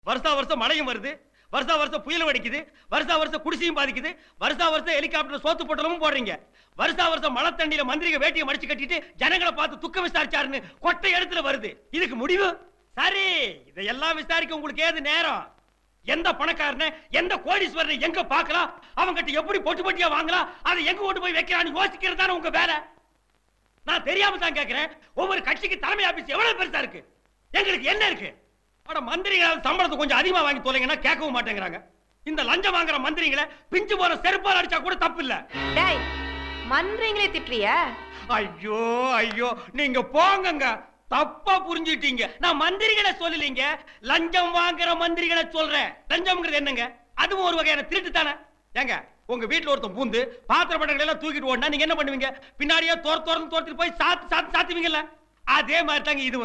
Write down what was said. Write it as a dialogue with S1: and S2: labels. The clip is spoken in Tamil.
S1: வருஷா வருஷம் மழையும் வருது வருஷா வருஷம் புயலும் அடிக்குது வருஷா வருஷம் குடிசையும் பாதிக்குது வருஷா வருஷம் ஹெலிகாப்டர் சோத்து பொட்டலமும் போடுறீங்க வருஷா வருஷம் மழை தண்ணியில மந்திரிக வேட்டியை மடிச்சு கட்டிட்டு ஜனங்களை பார்த்து துக்கம் விசாரிச்சாருன்னு கொட்டை இடத்துல வருது இதுக்கு முடிவு சரி இதையெல்லாம் விசாரிக்க உங்களுக்கு ஏது நேரம் எந்த பணக்காரனை எந்த கோடீஸ்வரனை எங்க பார்க்கலாம் அவங்கிட்ட எப்படி பொட்டு பொட்டியா வாங்கலாம் அதை எங்க கொண்டு போய் வைக்கிறான்னு யோசிக்கிறது தானே உங்க வேலை நான் தெரியாம தான் கேக்குறேன் ஒவ்வொரு கட்சிக்கு தலைமை ஆபீஸ் எவ்வளவு பெருசா இருக்கு எங்களுக்கு என்ன இருக்கு அட மந்திரிகள் சம்பளத்தை கொஞ்சம் அதிகமா வாங்கி தொலைங்கன்னா கேட்கவும் மாட்டேங்கிறாங்க இந்த லஞ்சம் வாங்குற மந்திரிகளை பிஞ்சு போற செருப்பால் அடிச்சா கூட தப்பு இல்ல
S2: டேய் மன்றீங்களே திட்டுறிய
S1: ஐயோ ஐயோ நீங்க போங்கங்க தப்பா புரிஞ்சுட்டீங்க நான் மந்திரிகளை சொல்லலீங்க லஞ்சம் வாங்குற மந்திரிகளை சொல்றேன் லஞ்சம்ங்கிறது என்னங்க அதுவும் ஒரு வகையான திருட்டு தானே ஏங்க உங்க வீட்டுல ஒருத்தன் பூந்து பாத்திர பண்டங்களை எல்லாம் தூக்கிட்டு ஓடினா நீங்க என்ன பண்ணுவீங்க பின்னாடியே தோர் தோர்ந்து தோர்த்துட்டு போய் சாத்து சாத்து சாத்துவீங்கல்ல அதே மாதிரி தாங்க இது